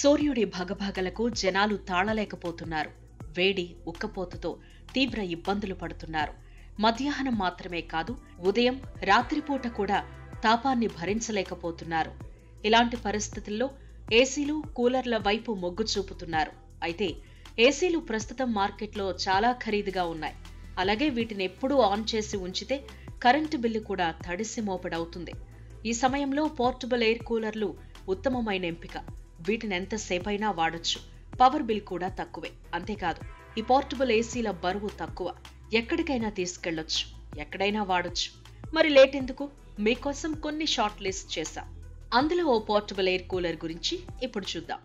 సూర్యుడి భగభగలకు జనాలు తాళలేకపోతున్నారు వేడి ఉక్కపోతతో తీవ్ర ఇబ్బందులు పడుతున్నారు మధ్యాహ్నం మాత్రమే కాదు ఉదయం రాత్రిపూట కూడా తాపాన్ని భరించలేకపోతున్నారు ఇలాంటి పరిస్థితుల్లో ఏసీలు కూలర్ల వైపు మొగ్గు చూపుతున్నారు అయితే ఏసీలు ప్రస్తుతం మార్కెట్లో చాలా ఖరీదుగా ఉన్నాయి అలాగే వీటిని ఎప్పుడూ ఆన్ చేసి ఉంచితే కరెంటు బిల్లు కూడా తడిసి మోపడవుతుంది ఈ సమయంలో పోర్టబుల్ ఎయిర్ కూలర్లు ఉత్తమమైన ఎంపిక వీటిని ఎంతసేపైనా వాడొచ్చు పవర్ బిల్ కూడా తక్కువే అంతేకాదు ఈ పోర్టబుల్ ఏసీల బరువు తక్కువ ఎక్కడికైనా తీసుకెళ్లొచ్చు ఎక్కడైనా వాడొచ్చు మరి లేట్ ఎందుకు మీకోసం కొన్ని షార్ట్ లిస్ట్ చేశాం అందులో ఓ పోర్టబుల్ ఎయిర్ కూలర్ గురించి ఇప్పుడు చూద్దాం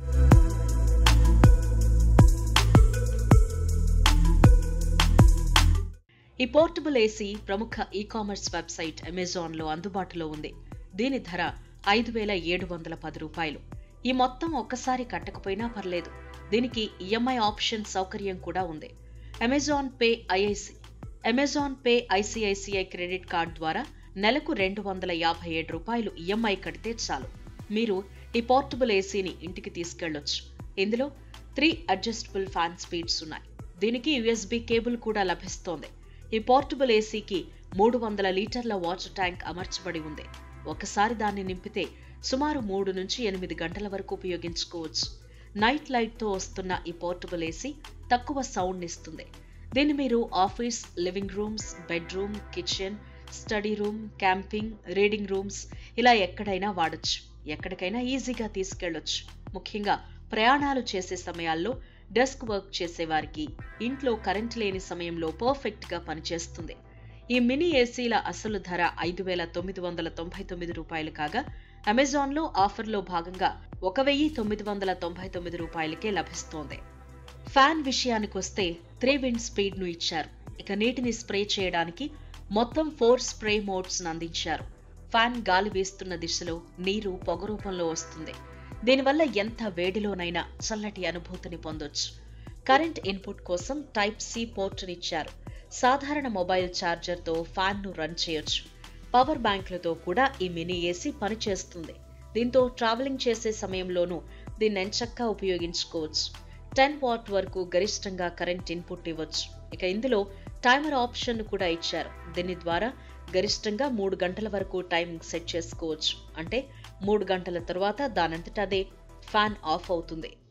ఈ పోర్టబుల్ ఏసీ ప్రముఖ ఈ కామర్స్ వెబ్సైట్ అమెజాన్లో అందుబాటులో ఉంది దీని ధర ఐదు వేల ఏడు వందల పది రూపాయలు ఈ మొత్తం ఒక్కసారి కట్టకపోయినా పర్లేదు దీనికి ఈఎంఐ ఆప్షన్ సౌకర్యం కూడా ఉంది Amazon Pay IIC Amazon Pay ICICI credit card ద్వారా నెలకు రెండు వందల యాభై ఏడు రూపాయలు ఈఎంఐ కడితే చాలు మీరు ఈ పోర్టబుల్ ఏసీని ఇంటికి తీసుకెళ్లొచ్చు ఇందులో త్రీ అడ్జస్టబుల్ ఫ్యాన్ స్పీడ్స్ ఉన్నాయి దీనికి యుఎస్బి కేబుల్ కూడా లభిస్తోంది ఈ పోర్టబుల్ ఏసీకి మూడు వందల లీటర్ల వాటర్ ట్యాంక్ అమర్చబడి ఉంది ఒకసారి దాన్ని నింపితే సుమారు మూడు నుంచి ఎనిమిది గంటల వరకు ఉపయోగించుకోవచ్చు నైట్ లైట్తో వస్తున్న ఈ పోర్టబుల్ ఏసీ తక్కువ సౌండ్ ఇస్తుంది దీన్ని మీరు office living rooms bedroom kitchen study room camping reading rooms ఇలా ఎక్కడైనా వాడొచ్చు ఎక్కడికైనా ఈజీగా తీసుకెళ్లొచ్చు ముఖ్యంగా ప్రయాణాలు చేసే సమయాల్లో డెస్క్ వర్క్ చేసేవారికి ఇంట్లో కరెంట్ లేని సమయంలో పర్ఫెక్ట్ గా పనిచేస్తుంది ఈ మినీ ఏసీల అసలు ధర ఐదు వేల తొమ్మిది వందల తొంభై తొమ్మిది రూపాయలు కాగా అమెజాన్లో ఆఫర్లో భాగంగా ఒక వెయ్యి తొమ్మిది వందల తొంభై తొమ్మిది రూపాయలకే లభిస్తోంది ఫ్యాన్ విషయానికొస్తే త్రీ విండ్ స్పీడ్ ను ఇచ్చారు ఇక నీటిని స్ప్రే చేయడానికి మొత్తం ఫోర్ స్ప్రే మోడ్స్ అందించారు ఫ్యాన్ గాలి వీస్తున్న దిశలో నీరు పొగ రూపంలో వస్తుంది దీనివల్ల ఎంత వేడిలోనైనా చల్లటి అనుభూతిని పొందొచ్చు కరెంట్ ఇన్పుట్ కోసం టైప్ సి పోర్టునిచ్చారు సాధారణ మొబైల్ ఛార్జర్తో ఫ్యాన్ను రన్ చేయొచ్చు పవర్ బ్యాంకులతో కూడా ఈ మినీ ఏసీ పనిచేస్తుంది దీంతో ట్రావెలింగ్ చేసే సమయంలోనూ దీన్ని ఎంచక్కా ఉపయోగించుకోవచ్చు టెన్ వాట్ వరకు గరిష్టంగా కరెంట్ ఇన్పుట్ ఇవ్వచ్చు ఇక ఇందులో టైమర్ ఆప్షన్ కూడా ఇచ్చారు దీని ద్వారా గరిష్టంగా మూడు గంటల వరకు టైమింగ్ సెట్ చేసుకోవచ్చు అంటే మూడు గంటల తర్వాత దానంతట అదే ఫ్యాన్ ఆఫ్ అవుతుంది